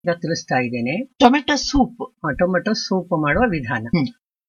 ಈಗ ತಿಳಿಸ್ತಾ ಇದ್ದೇನೆ ಟೊಮೆಟೊ ಸೂಪ್ ಟೊಮೆಟೊ ಸೂಪ್ ಮಾಡುವ ವಿಧಾನ ಹ್ಮ್.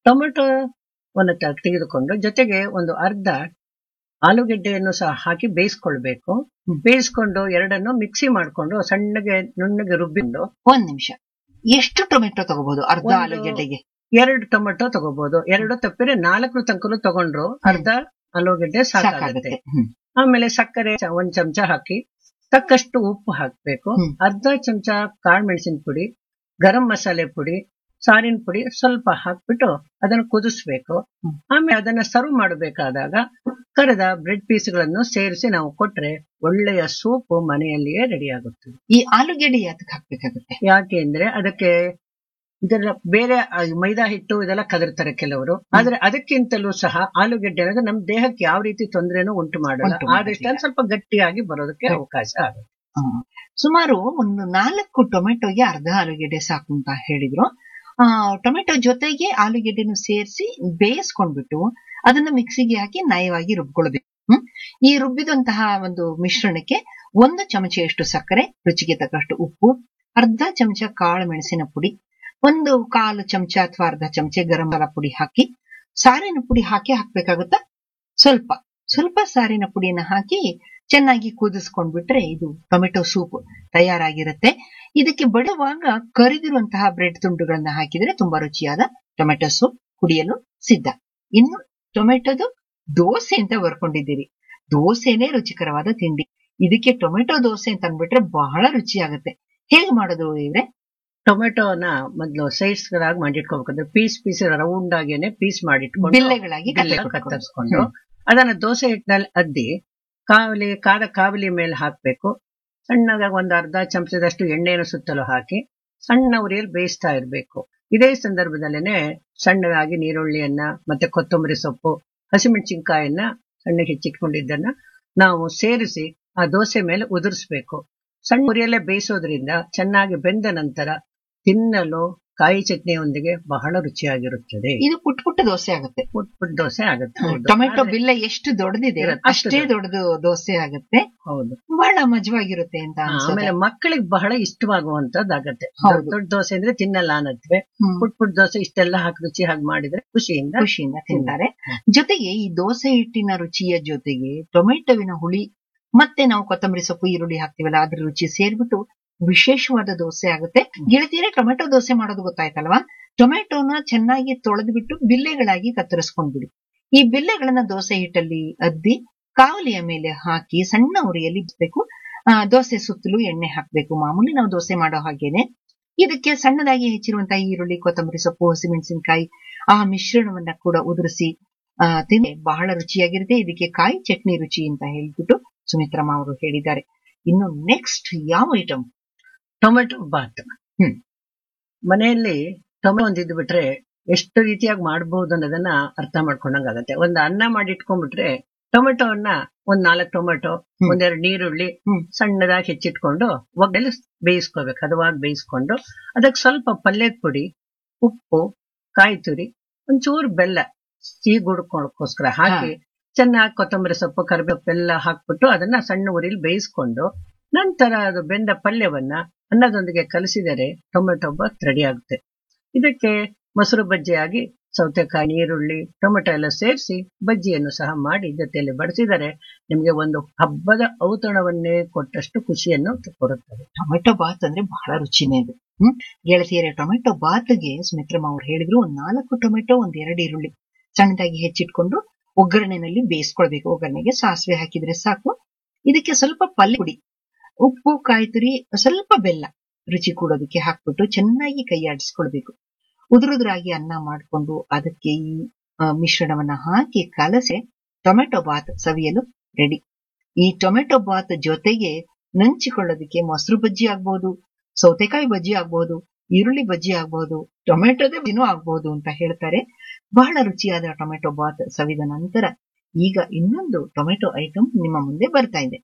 ಟೊಮೆಟೊವನ್ನು ತ- ತೆಗೆದುಕೊಂಡು ಜೊತೆಗೆ ಒಂದು ಅರ್ಧ ಆಲೂಗೆಡ್ಡೆಯನ್ನು ಸಹ ಹಾಕಿ ಬೇಯಿಸ್ಕೊಳ್ಬೇಕು ಹ್ಮ್. ಬೇಯಿಸ್ಕೊಂಡು ಎರಡನ್ನು ಮಿಕ್ಸಿ ಮಾಡ್ಕೊಂಡು ಸಣ್ಣಗೆ ನುಣ್ಣಗೆ ರುಬ್ಬಿಕೊಂಡು ಒಂದ್ ನಿಮಿಷ ಎಷ್ಟು ಟೊಮೆಟೊ ತಗೋಬಹುದು ಅರ್ಧ ಒಂದು- ಆಲೂಗೆಡ್ಡೆಗೆ ಎರಡು ಟೊಮೆಟೊ ತಗೋಬಹುದು ಎರಡು ತಪ್ಪಿದ್ರೆ ನಾಲ್ಕು ತನಕನು ತಗೊಂಡ್ರು ಅರ್ಧ ಆಲೂಗೆಡ್ಡೆ ಸಾಕಾಗುತ್ತೆ ಸಾಕಾಗುತ್ತೆ ಹ್ಮ್. ಆಮೇಲೆ ಸಕ್ಕರೆ ಚ- ಒಂದ್ ಚಮಚ ಹಾಕಿ ತಕ್ಕಷ್ಟು ಉಪ್ಪು ಹಾಕ್ಬೇಕು ಹ್ಮ್. ಅರ್ಧ ಚಮಚ ಕಾಳು ಮೆಣಸಿನ ಪುಡಿ ಗರಂ ಮಸಾಲೆ ಪುಡಿ ಸಾರಿನ ಪುಡಿ ಸ್ವಲ್ಪ ಹಾಕ್ಬಿಟ್ಟು ಅದನ್ನು ಕುದಿಸ್ಬೇಕು ಹ್ಮ್. ಆಮೇಲೆ ಅದನ್ನ ಸರ್ವ್ ಮಾಡಬೇಕಾದಾಗ ಕರೆದ ಬ್ರೆಡ್ ಪೀಸ್ಗಳನ್ನು ಸೇರಿಸಿ ನಾವು ಕೊಟ್ರೆ ಒಳ್ಳೆಯ ಸೂಪ್ ಮನೆಯಲ್ಲಿಯೇ ರೆಡಿ ಆಗುತ್ತದೆ ಈ ಆಲೂಗೆಡ್ಡೆ ಯಾತಕ್ ಹಾಕ್ಬೇಕಾಗುತ್ತೆ ಯಾಕೆ ಅಂದ್ರೆ ಅದಕ್ಕೆ ಇದೆಲ್ಲ ಬೇರೆ ಆ, ಮೈದಾ ಹಿಟ್ಟು ಇದೆಲ್ಲ ಕದರ್ತಾರೆ ಕೆಲವರು ಆದ್ರೆ ಅದಕ್ಕಿಂತಲೂ ಸಹ ಆಲೂಗೆಡ್ಡೆ ಅನ್ನೋದು ನಮ್ಮ ದೇಹಕ್ಕೆ ಯಾವ ರೀತಿ ತೊಂದರೆನೂ ಉಂಟು ಮಾಡಲ್ಲ ಉಂಟು ಮಾಡೋದಿಲ್ಲ. ಆದಷ್ಟು ಅದು ಸ್ವಲ್ಪ ಗಟ್ಟಿಯಾಗಿ ಬರೋದಕ್ಕೆ ಹ್ಮ್. ಅವಕಾಶ ಆಗುತ್ತೆ ಹ್ಮ್. ಸುಮಾರು ಒಂದು ನಾಲ್ಕು ಟೊಮೆಟೊಗೆ ಅರ್ಧ ಆಲೂಗೆಡ್ಡೆ ಸಾಕು ಅಂತ ಹೇಳಿದ್ರು ಆ ಟೊಮೆಟೊ ಜೊತೆಗೆ ಆಲೂಗೆಡ್ಡೆನು ಸೇರಿಸಿ ಬೇಯಿಸ್ಕೊಂಡ್ಬಿಟ್ಟು ಅದನ್ನ ಮಿಕ್ಸಿಗೆ ಹಾಕಿ ನಯವಾಗಿ ರುಬ್ಕೊಳ್ಬೇಕು ಹ್ಮ್ ಈ ರುಬ್ಬಿದಂತಹ ಒಂದು ಮಿಶ್ರಣಕ್ಕೆ ಒಂದು ಚಮಚೆಯಷ್ಟು ಸಕ್ಕರೆ ರುಚಿಗೆ ತಕ್ಕಷ್ಟು ಉಪ್ಪು ಅರ್ಧ ಚಮಚ ಕಾಳು ಮೆಣಸಿನ ಪುಡಿ ಒಂದು ಕಾಲು ಚಮಚ ಅಥವಾ ಅರ್ಧ ಚಮಚೆ ಗರಂ ಮಸಾಲ ಪುಡಿ ಹಾಕಿ ಸಾರಿನ ಪುಡಿ ಹಾಕಿ ಹಾಕ್ಬೇಕಾಗುತ್ತಾ ಸ್ವಲ್ಪ ಸ್ವಲ್ಪ ಸಾರಿನ ಪುಡಿಯನ್ನ ಹಾಕಿ ಚೆನ್ನಾಗಿ ಕುದಿಸ್ಕೊಂಡ್ಬಿಟ್ರೆ ಇದು ಟೊಮೆಟೊ ಸೂಪ್ ತಯಾರಾಗಿರುತ್ತೆ ಇದಕ್ಕೆ ಬಡುವಾಗ ಕರಿದಿರುವಂತಹ ಬ್ರೆಡ್ ತುಂಡುಗಳನ್ನ ಹಾಕಿದ್ರೆ ತುಂಬಾ ರುಚಿಯಾದ ಟೊಮೆಟೊ ಸೂಪ್ ಕುಡಿಯಲು ಸಿದ್ಧ ಇನ್ನು ಟೊಮೆಟೊದು ದೋಸೆ ಅಂತ ಬರ್ಕೊಂಡಿದ್ದೀರಿ ದೋಸೆನೇ ರುಚಿಕರವಾದ ತಿಂಡಿ ಇದಕ್ಕೆ ಟೊಮೆಟೊ ದೋಸೆ ಅಂತ ಅಂದ್ಬಿಟ್ರೆ ಬಹಳ ರುಚಿಯಾಗುತ್ತೆ ಹೇಗೆ ಮಾಡೋದು ಇವ್ರೆ ಟೊಮೆಟೊನ ಮೊದಲು ಸೈಡ್ಸ್ ಗಳಾಗಿ ಮಾಡಿಟ್ಕೋಬೇಕಂದ್ರೆ ಪೀಸ್ ಪೀಸ್ ರೌಂಡ್ ಆಗೇನೆ ಪೀಸ್ ಮಾಡಿಟ್ಕೊಂಡು ಬಿಲ್ಲೆಗಳಾಗಿ ಬಿಲ್ಲೆ ಕತ್ತರಿಸ್ಕೊಂಡು. ಕತ್ತರಿಸ್ಕೊಂಡು ಹ್ಮ್. ಅದನ್ನ ದೋಸೆ ಹಿಟ್ಟಿನಲ್ಲಿ ಅದ್ದಿ ಕಾವಲಿ ಕಾದ ಕಾವಲಿ ಮೇಲೆ ಹಾಕ್ಬೇಕು ಸಣ್ಣದಾಗಿ ಒಂದು ಅರ್ಧ ಚಮಚದಷ್ಟು ಎಣ್ಣೆಯನ್ನು ಸುತ್ತಲೂ ಹಾಕಿ ಸಣ್ಣ ಉರಿಯಲ್ಲಿ ಬೇಯಿಸ್ತಾ ಇರಬೇಕು ಇದೇ ಸಂದರ್ಭದಲ್ಲೇನೆ ಸಣ್ಣದಾಗಿ ನೀರುಳ್ಳಿಯನ್ನ ಮತ್ತೆ ಕೊತ್ತಂಬರಿ ಸೊಪ್ಪು ಹಸಿಮೆಣಸಿನ್ಕಾಯನ್ನ ಸಣ್ಣಗೆ ಹೆಚ್ಚಿಟ್ಕೊಂಡಿದ್ದನ್ನ ನಾವು ಸೇರಿಸಿ ಆ ದೋಸೆ ಮೇಲೆ ಉದುರಿಸ್ಬೇಕು ಸಣ್ಣ ಉರಿಯಲ್ಲೇ ಬೇಯಿಸೋದ್ರಿಂದ ಚೆನ್ನಾಗಿ ಬೆಂದ ನಂತರ ತಿನ್ನಲು ಕಾಯಿ ಚಟ್ನಿಯೊಂದಿಗೆ ಬಹಳ ರುಚಿಯಾಗಿರುತ್ತದೆ ಇದು ಪುಟ್ ಪುಟ್ಟ ದೋಸೆ ಆಗುತ್ತೆ ಪುಟ್ ಪುಟ್ ದೋಸೆ ಆಗುತ್ತೆ ಹೌದು. ಟೊಮೆಟೊ ಆದ್ರೆ- ಬಿಲ್ಲೆ ಎಷ್ಟು ದೊಡ್ಡದಿದೆ ಇರುತ್ತೆ, ಅಷ್ಟು ಅಷ್ಟೇ ದೊಡ್ಡದು ದೋಸೆ ಆಗುತ್ತೆ ಹೌದು ಬಹಳ ಮಜವಾಗಿರುತ್ತೆ ಅಂತ ಹಾ, ಅನ್ಸುತ್ತೆ ಆಮೇಲೆ ಮಕ್ಕಳಿಗೆ ಬಹಳ ಇಷ್ಟವಾಗುವಂತದ್ದಾಗತ್ತೆ ಹೌದು. ದೊಡ್ಡ ದೊಡ್ಡ ದೋಸೆ ಅಂದ್ರೆ ತಿನ್ನಲ್ಲ ಅನ್ನತ್ವೆ ಹ್ಮ್. ಪುಟ್ ಪುಟ್ ದೋಸೆ ಇಷ್ಟೆಲ್ಲ ಹಾಕಿ ರುಚಿ ಹಾಗೆ ಮಾಡಿದ್ರೆ ಖುಷಿಯಿಂದ ಖುಷಿಯಿಂದ ತಿಂತಾರೆ ಹ್ಮ್. ಜೊತೆಗೆ ಈ ದೋಸೆ ಹಿಟ್ಟಿನ ರುಚಿಯ ಜೊತೆಗೆ ಟೊಮೆಟೊವಿನ ಹುಳಿ ಮತ್ತೆ ನಾವು ಕೊತ್ತಂಬರಿ ಸೊಪ್ಪು ಈರುಳ್ಳಿ ಹಾಕ್ತಿವಲ್ಲ ಅದ್ರ ರುಚಿ ಸೇರ್ಬಿಟ್ಟು ವಿಶೇಷವಾದ ದೋಸೆ ಆಗುತ್ತೆ ಗೆಳತಿಯರೇ ಟೊಮೆಟೊ ದೋಸೆ ಮಾಡೋದು ಗೊತ್ತಾಯ್ತಲ್ವಾ ಟೊಮೆಟೊನ ಚೆನ್ನಾಗಿ ತೊಳೆದ್ಬಿಟ್ಟು ಬಿಲ್ಲೆಗಳಾಗಿ ಕತ್ತರಿಸ್ಕೊಂಡ್ಬಿಡಿ ಈ ಬಿಲ್ಲೆಗಳನ್ನ ದೋಸೆ ಹಿಟ್ಟಲ್ಲಿ ಅದ್ದಿ ಕಾವಲಿಯ ಮೇಲೆ ಹಾಕಿ ಸಣ್ಣ ಉರಿಯಲ್ಲಿ ಬಿಡ್ಬೇಕು ಆ ದೋಸೆ ಸುತ್ತಲೂ ಎಣ್ಣೆ ಹಾಕ್ಬೇಕು ಮಾಮೂಲಿ ನಾವು ದೋಸೆ ಮಾಡೋ ಹಾಗೇನೆ ಇದಕ್ಕೆ ಸಣ್ಣದಾಗಿ ಹೆಚ್ಚಿರುವಂತಹ ಈರುಳ್ಳಿ ಕೊತ್ತಂಬರಿ ಸೊಪ್ಪು ಹಸಿಮೆಣಸಿನಕಾಯಿ ಆ ಮಿಶ್ರಣವನ್ನ ಕೂಡ ಉದುರಿಸಿ ಆ ತಿಂದ್ರೆ ಬಹಳ ರುಚಿಯಾಗಿರುತ್ತೆ ಇದಕ್ಕೆ ಕಾಯಿ ಚಟ್ನಿ ರುಚಿ ಅಂತ ಹೇಳ್ಬಿಟ್ಟು ಸುಮಿತ್ರಮ್ಮ ಅವರು ಹೇಳಿದ್ದಾರೆ ಇನ್ನು ನೆಕ್ಸ್ಟ್ ಯಾವ ಐಟಮ್ ಟೊಮೆಟೊ ಬಾತ್ ಹ್ಮ್. ಮನೆಯಲ್ಲಿ ಟೊಮೆಟೊ ಒಂದಿದ್ದು ಬಿಟ್ರೆ ಎಷ್ಟು ರೀತಿಯಾಗಿ ಮಾಡಬಹುದು ಅನ್ನೋದನ್ನ ಅರ್ಥ ಮಾಡ್ಕೊಂಡಂಗಾಗತ್ತೆ ಒಂದು ಅನ್ನ ಮಾಡಿ ಇಟ್ಕೊಂಡ್ಬಿಟ್ರೆ ಟೊಮೆಟೊವನ್ನ ಒಂದ್ ನಾಲ್ಕು ಟೊಮೆಟೊ ಹ್ಮ್. ಒಂದೆರಡು ನೀರುಳ್ಳಿ ಹ್ಮ್. ಸಣ್ಣದಾಗಿ ಹೆಚ್ಚಿಟ್ಕೊಂಡು ಒಗ್ಗಲ್ಲಿ ಬೇಯಿಸ್ಕೋಬೇಕು ಹದವಾಗಿ ಬೇಯಿಸ್ಕೊಂಡು ಅದಕ್ಕೆ ಸ್ವಲ್ಪ ಪಲ್ಯದ ಪುಡಿ ಉಪ್ಪು ಕಾಯಿ ತುರಿ ಒಂಚೂರು ಬೆಲ್ಲ ಸಿಹಿ ಗುಡ್ಕೋಸ್ಕರ ಹಾಕಿ ಚೆನ್ನಾಗಿ ಕೊತ್ತಂಬರಿ ಸೊಪ್ಪು ಕರಿಬೇವು ಎಲ್ಲ ಹಾಕ್ಬಿಟ್ಟು ಅದನ್ನ ಸಣ್ಣ ಉರಿಲಿ ಬೇಯಿಸ್ಕೊಂಡು ನಂತರ ಅದು ಬೆಂದ ಪಲ್ಯವನ್ನ ಅನ್ನದೊಂದಿಗೆ ಕಲಸಿದರೆ ಟೊಮೆಟೊ ಬಾತ್ ರೆಡಿ ಆಗುತ್ತೆ ಇದಕ್ಕೆ ಮೊಸರು ಬಜ್ಜಿಯಾಗಿ ಸೌತೆಕಾಯಿ ನೀರುಳ್ಳಿ ಟೊಮೆಟೊ ಎಲ್ಲ ಸೇರಿಸಿ ಬಜ್ಜಿಯನ್ನು ಸಹ ಮಾಡಿ ಜೊತೆಯಲ್ಲಿ ಬಡಿಸಿದರೆ ನಿಮಗೆ ಒಂದು ಹಬ್ಬದ ಔತಣವನ್ನೇ ಕೊಟ್ಟಷ್ಟು ಖುಷಿಯನ್ನು ಕೊಡುತ್ತದೆ ಟೊಮೆಟೊ ಬಾತ್ ಅಂದ್ರೆ ಬಹಳ ರುಚಿನೇ ಇದೆ ಹ್ಮ್ ಗೆಳತಿಯರೇ ಟೊಮೆಟೊ ಬಾತ್ಗೆ ಸುಮಿತ್ರಮ್ಮ ಅವ್ರು ಹೇಳಿದ್ರು ಒಂದ್ ನಾಲ್ಕು ಟೊಮೆಟೊ ಒಂದ್ ಎರಡು ಈರುಳ್ಳಿ ಸಣ್ಣದಾಗಿ ಹೆಚ್ಚಿಟ್ಕೊಂಡು ಒಗ್ಗರಣೆನಲ್ಲಿ ಬೇಯಿಸ್ಕೊಳ್ಬೇಕು ಒಗ್ಗರಣೆಗೆ ಸಾಸಿವೆ ಹಾಕಿದ್ರೆ ಸಾಕು ಇದಕ್ಕೆ ಸ್ವಲ್ಪ ಪಲ್ಯ ಪುಡಿ ಉಪ್ಪು ಕಾಯಿ ತುರಿ ಸ್ವಲ್ಪ ಬೆಲ್ಲ ರುಚಿ ಕೂಡೋದಕ್ಕೆ ಹಾಕ್ಬಿಟ್ಟು ಚೆನ್ನಾಗಿ ಕೈ ಆಡಿಸ್ಕೊಳ್ಬೇಕು ಉದುರುದ್ರಾಗಿ ಅನ್ನ ಮಾಡ್ಕೊಂಡು ಅದಕ್ಕೆ ಈ ಆ, ಮಿಶ್ರಣವನ್ನ ಹಾಕಿ ಕಲಸೆ ಟೊಮೆಟೊ ಬಾತ್ ಸವಿಯಲು ರೆಡಿ ಈ ಟೊಮೆಟೊ ಬಾತ್ ಜೊತೆಗೆ ನಂಚಿಕೊಳ್ಳೋದಕ್ಕೆ ಮೊಸರು ಬಜ್ಜಿ ಆಗ್ಬಹುದು ಸೌತೆಕಾಯಿ ಬಜ್ಜಿ ಆಗ್ಬಹುದು ಈರುಳ್ಳಿ ಬಜ್ಜಿ ಆಗ್ಬಹುದು ಟೊಮೆಟೊದ ಬಜ್ಜಿನೂ ಆಗ್ಬಹುದು ಅಂತ ಹೇಳ್ತಾರೆ ಬಹಳ ರುಚಿಯಾದ ಟೊಮೆಟೊ ಬಾತ್ ಸವಿದ ನಂತರ ಈಗ ಇನ್ನೊಂದು ಟೊಮೆಟೊ ಐಟಮ್ ನಿಮ್ಮ ಮುಂದೆ ಬರ್ತಾ ಇದೆ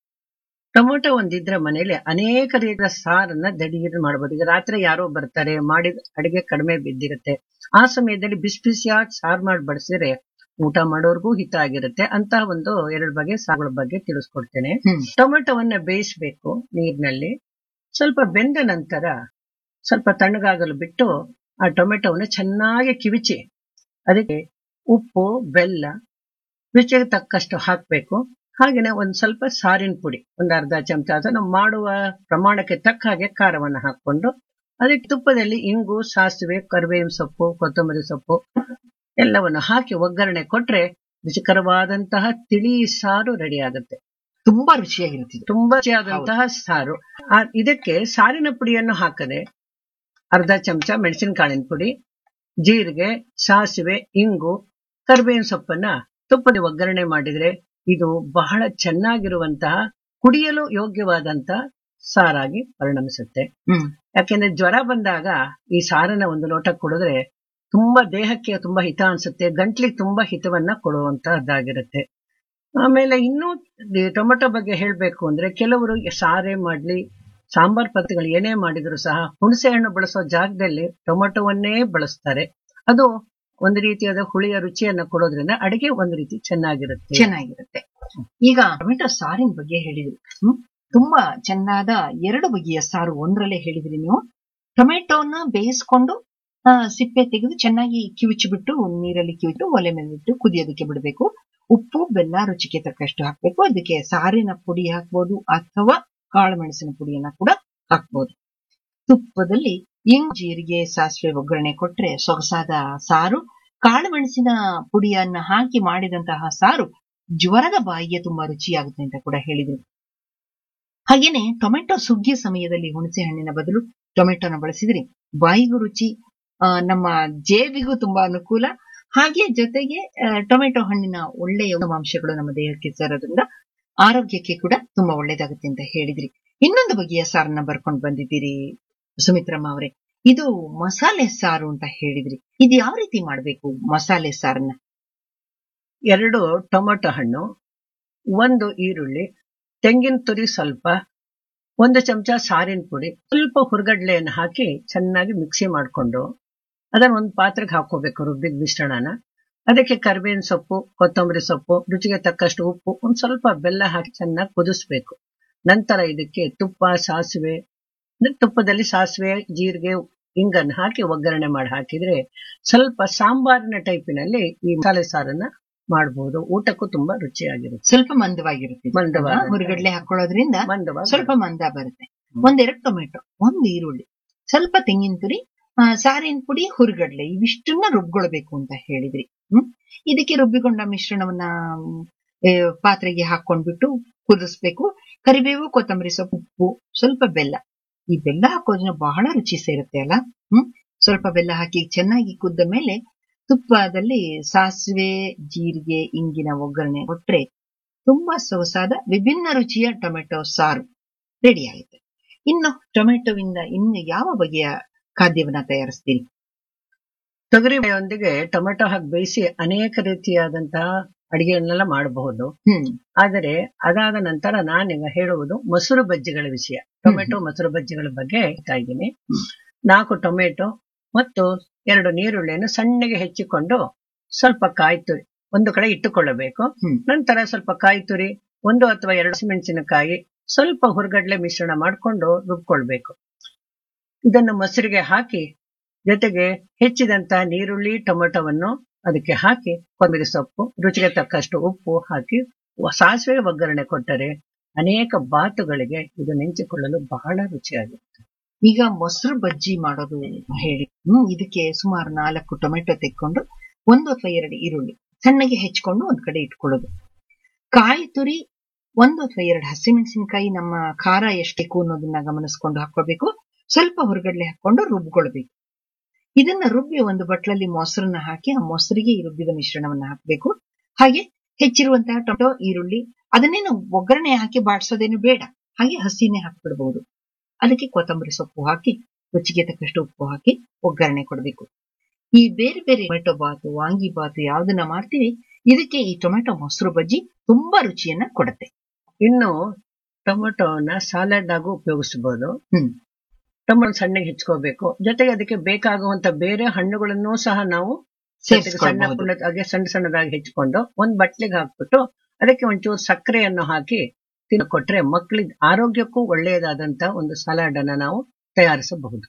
ಟೊಮೊಟೊ ಒಂದಿದ್ರೆ ಮನೇಲಿ ಅನೇಕ ರೀತಿಯ ಸಾರನ್ನ ದಡಿಗಿರಿ ಮಾಡಬಹುದು ಈಗ ರಾತ್ರಿ ಯಾರೋ ಬರ್ತಾರೆ ಮಾಡಿದ ಅಡಿಗೆ ಕಡಿಮೆ ಬಿದ್ದಿರುತ್ತೆ ಆ ಸಮಯದಲ್ಲಿ ಬಿಸಿ ಬಿಸಿಯಾಗಿ ಸಾರು ಮಾಡಿ ಬಡಿಸಿದ್ರೆ ಊಟ ಮಾಡೋರ್ಗೂ ಹಿತ ಆಗಿರುತ್ತೆ ಅಂತ ಒಂದು ಎರಡು ಬಗೆ ಸಾರುಗಳ ಬಗ್ಗೆ ತಿಳಿಸ್ಕೊಡ್ತೇನೆ ಹ್ಮ್ ಟೊಮೆಟೊವನ್ನ ಬೇಯಿಸ್ಬೇಕು ನೀರಿನಲ್ಲಿ ಸ್ವಲ್ಪ ಬೆಂದ ನಂತರ ಸ್ವಲ್ಪ ತಣ್ಣಗಾಗಲು ಬಿಟ್ಟು ಆ ಟೊಮೆಟೊವನ್ನು ಚೆನ್ನಾಗಿ ಕಿವಿಚಿ ಅದಕ್ಕೆ ಉಪ್ಪು ಬೆಲ್ಲ ರುಚಿಗೆ ತಕ್ಕಷ್ಟು ಹಾಕಬೇಕು ಹಾಗೇನೆ ಒಂದ್ ಸ್ವಲ್ಪ ಸಾರಿನ ಪುಡಿ ಒಂದು ಅರ್ಧ ಚಮಚ ಅಥವಾ ನಾವು ಮಾಡುವ ಪ್ರಮಾಣಕ್ಕೆ ತಕ್ಕ ಹಾಗೆ ಖಾರವನ್ನು ಹಾಕೊಂಡು ಅದಕ್ಕೆ ತುಪ್ಪದಲ್ಲಿ ಇಂಗು ಸಾಸಿವೆ ಕರಿಬೇವಿನ ಸೊಪ್ಪು ಕೊತ್ತಂಬರಿ ಸೊಪ್ಪು ಎಲ್ಲವನ್ನು ಹಾಕಿ ಒಗ್ಗರಣೆ ಕೊಟ್ರೆ ರುಚಿಕರವಾದಂತಹ ತಿಳಿ ಸಾರು ರೆಡಿ ಆಗುತ್ತೆ ತುಂಬಾ ರುಚಿಯಾಗಿರುತ್ತೆ ಇದು. ತುಂಬಾ ರುಚಿಯಾದಂತಹ ಸಾರು ಆ, ಇದಕ್ಕೆ ಸಾರಿನ ಪುಡಿಯನ್ನು ಹಾಕದೆ ಅರ್ಧ ಚಮಚ ಮೆಣಸಿನಕಾಳಿನ ಪುಡಿ ಜೀರಿಗೆ ಸಾಸಿವೆ ಇಂಗು ಕರಿಬೇವಿನ ಸೊಪ್ಪನ್ನ ತುಪ್ಪದ ಒಗ್ಗರಣೆ ಮಾಡಿದ್ರೆ ಇದು ಬಹಳ ಚೆನ್ನಾಗಿರುವಂತಹ ಕುಡಿಯಲು ಯೋಗ್ಯವಾದಂತಹ ಸಾರಾಗಿ ಪರಿಣಮಿಸುತ್ತೆ ಹ್ಮ್ ಯಾಕೆಂದ್ರೆ ಜ್ವರ ಬಂದಾಗ ಈ ಸಾರನ್ನ ಒಂದು ಲೋಟ ಕುಡಿದ್ರೆ ತುಂಬಾ ದೇಹಕ್ಕೆ ತುಂಬಾ ಹಿತ ಅನ್ಸುತ್ತೆ ಗಂಟ್ಲಿಗೆ ತುಂಬಾ ಹಿತವನ್ನ ಕೊಡುವಂತಹದ್ದಾಗಿರುತ್ತೆ ಆಮೇಲೆ ಇನ್ನೂ ಈ ಟೊಮೆಟೊ ಬಗ್ಗೆ ಹೇಳ್ಬೇಕು ಅಂದ್ರೆ ಕೆಲವರು ಸಾರೇ ಮಾಡ್ಲಿ ಸಾಂಬಾರ್ ಪದಾರ್ಥಗಳು ಏನೇ ಮಾಡಿದ್ರು ಸಹ ಹುಣಸೆ ಹಣ್ಣು ಬಳಸೋ ಜಾಗದಲ್ಲಿ ಟೊಮೆಟೊವನ್ನೇ ಬಳಸ್ತಾರೆ ಅದು ಒಂದು ರೀತಿಯಾದ ಹುಳಿಯ ರುಚಿಯನ್ನ ಕೊಡೋದ್ರಿಂದ ಅಡಿಗೆ ಒಂದು ರೀತಿ ಚೆನ್ನಾಗಿರುತ್ತೆ ಚೆನ್ನಾಗಿರುತ್ತೆ ಈಗ ಟೊಮೆಟೊ ಸಾರಿನ ಬಗ್ಗೆ ಹೇಳಿದ್ರಿ ಹ್ಮ್ ತುಂಬಾ ಚೆನ್ನಾದ ಎರಡು ಬಗೆಯ ಸಾರು ಒಂದ್ರಲ್ಲೇ ಹೇಳಿದ್ರಿ ನೀವು ಟೊಮೆಟೊನ ಬೇಯಿಸ್ಕೊಂಡು ಆ, ಸಿಪ್ಪೆ ತೆಗೆದು ಚೆನ್ನಾಗಿ ಕಿವುಚಿಬಿಟ್ಟು ನೀರಲ್ಲಿ ಕಿವಿಟ್ಟು ಒಲೆ ಮೇಲೆ ಇಟ್ಟು ಕುದಿಯೋದಕ್ಕೆ ಬಿಡಬೇಕು ಉಪ್ಪು ಬೆಲ್ಲ ರುಚಿಗೆ ತಕ್ಕಷ್ಟು ಹಾಕ್ಬೇಕು ಅದಕ್ಕೆ ಸಾರಿನ ಪುಡಿ ಹಾಕ್ಬೋದು ಅಥವಾ ಕಾಳು ಮೆಣಸಿನ ಪುಡಿಯನ್ನ ಕೂಡ ಹಾಕ್ಬೋದು ತುಪ್ಪದಲ್ಲಿ ಇಂಗು ಜೀರಿಗೆ ಸಾಸಿವೆ ಒಗ್ಗರಣೆ ಕೊಟ್ರೆ ಸೊಗಸಾದ ಸಾರು ಕಾಳು ಮೆಣಸಿನ ಪುಡಿಯನ್ನ ಹಾಕಿ ಮಾಡಿದಂತಹ ಸಾರು ಜ್ವರದ ಬಾಯಿಗೆ ತುಂಬಾ ರುಚಿಯಾಗುತ್ತೆ ಅಂತ ಕೂಡ ಹೇಳಿದ್ರು ಹಾಗೇನೆ ಟೊಮೆಟೊ ಸುಗ್ಗಿ ಸಮಯದಲ್ಲಿ ಹುಣಸೆ ಹಣ್ಣಿನ ಬದಲು ಟೊಮೆಟೊನ ಬಳಸಿದ್ರೆ ಬಾಯಿಗೂ ರುಚಿ ಆ, ನಮ್ಮ ಜೇಬಿಗೂ ತುಂಬಾ ಅನುಕೂಲ ಹಾಗೆ ಜೊತೆಗೆ ಆ, ಟೊಮೆಟೊ ಹಣ್ಣಿನ ಒಳ್ಳೆಯ ಅಂಶಗಳು ನಮ್ಮ ದೇಹಕ್ಕೆ ಸೇರೋದ್ರಿಂದ ಆರೋಗ್ಯಕ್ಕೆ ಕೂಡ ತುಂಬಾ ಒಳ್ಳೇದಾಗುತ್ತೆ ಅಂತ ಹೇಳಿದ್ರಿ ಇನ್ನೊಂದು ಬಗೆಯ ಸಾರನ್ನ ಬರ್ಕೊಂಡು ಬಂದಿದ್ದೀರಿ ಸುಮಿತ್ರಮ್ಮ ಅವರೇ ಇದು ಮಸಾಲೆ ಸಾರು ಅಂತ ಹೇಳಿದ್ರಿ ಇದು ಯಾವ ರೀತಿ ಮಾಡ್ಬೇಕು ಮಸಾಲೆ ಸಾರನ್ನ ಎರಡು ಟೊಮೆಟೊ ಹಣ್ಣು ಒಂದು ಈರುಳ್ಳಿ ತೆಂಗಿನ ತುರಿ ಸ್ವಲ್ಪ ಒಂದು ಚಮಚ ಸಾರಿನ ಪುಡಿ ಸ್ವಲ್ಪ ಹುರ್ಗಡ್ಲೆಯನ್ನು ಹಾಕಿ ಚೆನ್ನಾಗಿ ಮಿಕ್ಸಿ ಮಾಡಿಕೊಂಡು ಅದನ್ನ ಒಂದು ಪಾತ್ರೆಗೆ ಹಾಕೋಬೇಕು ರುಬ್ಬಿದ ಮಿಶ್ರಣನ ಅದಕ್ಕೆ ಕರಿಬೇವಿನ ಸೊಪ್ಪು ಕೊತ್ತಂಬರಿ ಸೊಪ್ಪು ರುಚಿಗೆ ತಕ್ಕಷ್ಟು ಉಪ್ಪು ಒಂದು ಸ್ವಲ್ಪ ಬೆಲ್ಲ ಹಾಕಿ ಚೆನ್ನಾಗಿ ಕುದಿಸ್ಬೇಕು ನಂತರ ಇದಕ್ಕೆ ತುಪ್ಪ ಸಾಸಿವೆ ಅಂದ್ರೆ ತುಪ್ಪದಲ್ಲಿ ಸಾಸಿವೆ ಜೀರಿಗೆ ಹಿಂಗನ್ನು ಹಾಕಿ ಒಗ್ಗರಣೆ ಮಾಡಿ ಹಾಕಿದ್ರೆ ಸ್ವಲ್ಪ ಸಾಂಬಾರಿನ ಟೈಪಿನಲ್ಲಿ ಈ ಮಸಾಲೆ ಸಾರನ್ನ ಮಾಡಬಹುದು ಊಟಕ್ಕೂ ತುಂಬಾ ರುಚಿಯಾಗಿರುತ್ತೆ ಸ್ವಲ್ಪ ಮಂದವಾಗಿರುತ್ತೆ ಇದು. ಮಂದವಾದ ಹುರಿಗಡ್ಲೆ ಹಾಕೊಳ್ಳೋದ್ರಿಂದ ಮಂದವಾಗಿ ಸ್ವಲ್ಪ ಮಂದ ಬರುತ್ತೆ ಒಂದೆರಡು ಟೊಮೆಟೊ ಒಂದು ಈರುಳ್ಳಿ ಸ್ವಲ್ಪ ತೆಂಗಿನ ತುರಿ ಆ, ಸಾರಿನ ಪುಡಿ ಹುರಿಗಡ್ಲೆ ಇವಿಷ್ಟನ್ನ ರುಬ್ಕೊಳ್ಬೇಕು ಅಂತ ಹೇಳಿದ್ರಿ ಹ್ಮ್ ಇದಕ್ಕೆ ರುಬ್ಬಿಕೊಂಡ ಮಿಶ್ರಣವನ್ನ ಮ್, ಏ, ಪಾತ್ರೆಗೆ ಹಾಕೊಂಡ್ಬಿಟ್ಟು ಕುದಿಸ್ಬೇಕು ಕರಿಬೇವು ಕೊತ್ತಂಬರಿ ಸೊಪ್ಪು ಉಪ್ಪು ಸ್ವಲ್ಪ ಬೆಲ್ಲ ಈ ಬೆಲ್ಲ ಹಾಕೋದ್ರಿಂದ ಬಹಳ ರುಚಿ ಸೇರುತ್ತೆ ಅಲ್ಲ ಹ್ಮ್ ಸ್ವಲ್ಪ ಬೆಲ್ಲ ಹಾಕಿ ಚೆನ್ನಾಗಿ ಕುದ್ದ ಮೇಲೆ ತುಪ್ಪದಲ್ಲಿ ಸಾಸಿವೆ ಜೀರಿಗೆ ಇಂಗಿನ ಒಗ್ಗರಣೆ ಕೊಟ್ರೆ ತುಂಬಾ ಸೊಗಸಾದ ವಿಭಿನ್ನ ರುಚಿಯ ಟೊಮೆಟೊ ಸಾರು ರೆಡಿ ಆಗುತ್ತೆ ಇನ್ನು ಟೊಮೆಟೊವಿಂದ ಇನ್ನು ಯಾವ ಬಗೆಯ ಖಾದ್ಯವನ್ನ ತಯಾರಿಸ್ತೀರಿ ತೊಗರಿಬೇಳೆಯೊಂದಿಗೆ ಟೊಮೆಟೊ ಹಾಕಿ ಬೇಯಿಸಿ ಅನೇಕ ರೀತಿಯಾದಂತಹ ಅಡಿಗೆಯನ್ನೆಲ್ಲ ಮಾಡಬಹುದು ಹ್ಮ್ ಆದರೆ ಅದಾದ ನಂತರ ನಾನೀಗ ಹೇಳುವುದು ಮೊಸರು ಬಜ್ಜಿಗಳ ವಿಷಯ ಟೊಮೆಟೊ ಮೊಸರು ಬಜ್ಜಿಗಳ ಬಗ್ಗೆ ಹೇಳ್ತಾ ಇದ್ದೀನಿ ನಾಲ್ಕು ಟೊಮೆಟೊ ಮತ್ತು ಎರಡು ನೀರುಳ್ಳಿಯನ್ನು ಸಣ್ಣಗೆ ಹೆಚ್ಚಿಕೊಂಡು ಸ್ವಲ್ಪ ಕಾಯಿ ತುರಿ ಒಂದು ಕಡೆ ಇಟ್ಟುಕೊಳ್ಳಬೇಕು ಹ್ಮ್. ನಂತರ ಸ್ವಲ್ಪ ಕಾಯಿ ತುರಿ ಒಂದು ಅಥವಾ ಎರಡು ಹಸಿಮೆಣಸಿನಕಾಯಿ ಸ್ವಲ್ಪ ಹುರ್ಗಡ್ಲೆ ಮಿಶ್ರಣ ಮಾಡಿಕೊಂಡು ರುಬ್ಕೊಳ್ಬೇಕು ಇದನ್ನು ಮೊಸರಿಗೆ ಹಾಕಿ ಜೊತೆಗೆ ಹೆಚ್ಚಿದಂತಹ ನೀರುಳ್ಳಿ ಟೊಮೆಟೊವನ್ನು ಅದಕ್ಕೆ ಹಾಕಿ ಕೊತ್ತಂಬರಿ ಸೊಪ್ಪು ರುಚಿಗೆ ತಕ್ಕಷ್ಟು ಉಪ್ಪು ಹಾಕಿ ಸಾಸಿವೆ ಒಗ್ಗರಣೆ ಕೊಟ್ಟರೆ ಅನೇಕ ಬಾತುಗಳಿಗೆ ಇದು ನೆಂಚಿಕೊಳ್ಳಲು ಬಹಳ ರುಚಿಯಾಗಿರುತ್ತೆ ಈಗ ಮೊಸರು ಬಜ್ಜಿ ಮಾಡೋದು ಹೇಳಿ ಹ್ಮ್ ಇದಕ್ಕೆ ಸುಮಾರು ನಾಲ್ಕು ಟೊಮೆಟೊ ತೆಕ್ಕೊಂಡು ಒಂದು ಅಥವಾ ಎರಡು ಈರುಳ್ಳಿ ಸಣ್ಣಗೆ ಹೆಚ್ಕೊಂಡು ಒಂದ್ ಕಡೆ ಇಟ್ಕೊಳ್ಳೋದು ಕಾಯಿ ತುರಿ ಒಂದು ಅಥವಾ ಎರಡು ಹಸಿಮೆಣಸಿನಕಾಯಿ ನಮ್ಮ ಖಾರ ಎಷ್ಟಿಕು ಅನ್ನೋದನ್ನ ಗಮನಿಸ್ಕೊಂಡು ಹಾಕೊಳ್ಬೇಕು ಸ್ವಲ್ಪ ಹುರ್ಗಡ್ಲೆ ಹಾಕೊಂಡು ರುಬ್ಕೊಳ್ಬೇಕು ಇದನ್ನ ರುಬ್ಬಿ ಒಂದು ಬಟ್ಲಲ್ಲಿ ಮೊಸರನ್ನ ಹಾಕಿ ಆ ಮೊಸರಿಗೆ ಈ ರುಬ್ಬಿದ ಮಿಶ್ರಣವನ್ನ ಹಾಕಬೇಕು ಹಾಗೆ ಹೆಚ್ಚಿರುವಂತಹ ಟೊಮೆಟೊ ಈರುಳ್ಳಿ ಅದನ್ನೇನು ಒಗ್ಗರಣೆ ಹಾಕಿ ಬಾಡಿಸೋದೇನು ಬೇಡ ಹಾಗೆ ಹಸಿನೇ ಹಾಕ್ಬಿಡ್ಬಹುದು ಅದಕ್ಕೆ ಕೊತ್ತಂಬರಿ ಸೊಪ್ಪು ಹಾಕಿ ರುಚಿಗೆ ತಕ್ಕಷ್ಟು ಉಪ್ಪು ಹಾಕಿ ಒಗ್ಗರಣೆ ಕೊಡಬೇಕು ಈ ಬೇರೆ ಬೇರೆ ಟೊಮೆಟೊ ಬಾತು ವಾಂಗಿ ಬಾತು ಯಾವ್ದನ್ನ ಮಾಡ್ತೀವಿ ಇದಕ್ಕೆ ಈ ಟೊಮೆಟೊ ಮೊಸರು ಬಜ್ಜಿ ತುಂಬಾ ರುಚಿಯನ್ನ ಕೊಡುತ್ತೆ ಇನ್ನು ಟೊಮೆಟೊನ ಸಾಲಡ್ ಆಗು ಉಪಯೋಗಿಸಬಹುದು ಹ್ಮ್ ಟೊಮೆಟೊ ಸಣ್ಣಗೆ ಹೆಚ್ಕೋಬೇಕು ಜೊತೆಗೆ ಅದಕ್ಕೆ ಬೇಕಾಗುವಂತ ಬೇರೆ ಹಣ್ಣುಗಳನ್ನು ಸಹ ನಾವು ಜೊತೆಗೆ ಸಣ್ಣ ಸೇರಿಸ್ಕೊಳ್ಬಹುದು ಪುಂಡ ಹಾಗೆ ಸಣ್ಣ ಸಣ್ಣದಾಗಿ ಹೆಚ್ಕೊಂಡು ಒಂದ್ ಬಟ್ಲಿಗೆ ಹಾಕ್ಬಿಟ್ಟು ಅದಕ್ಕೆ ಒಂಚೂರು ಸಕ್ಕರೆಯನ್ನು ಹಾಕಿ ತಿನ್ನ ಕೊಟ್ರೆ ಮಕ್ಕಳಿಗೆ ಆರೋಗ್ಯಕ್ಕೂ ಒಳ್ಳೆಯದಾದಂತಹ ಒಂದು ಸಲಾಡ್ ಅನ್ನ ನಾವು ತಯಾರಿಸಬಹುದು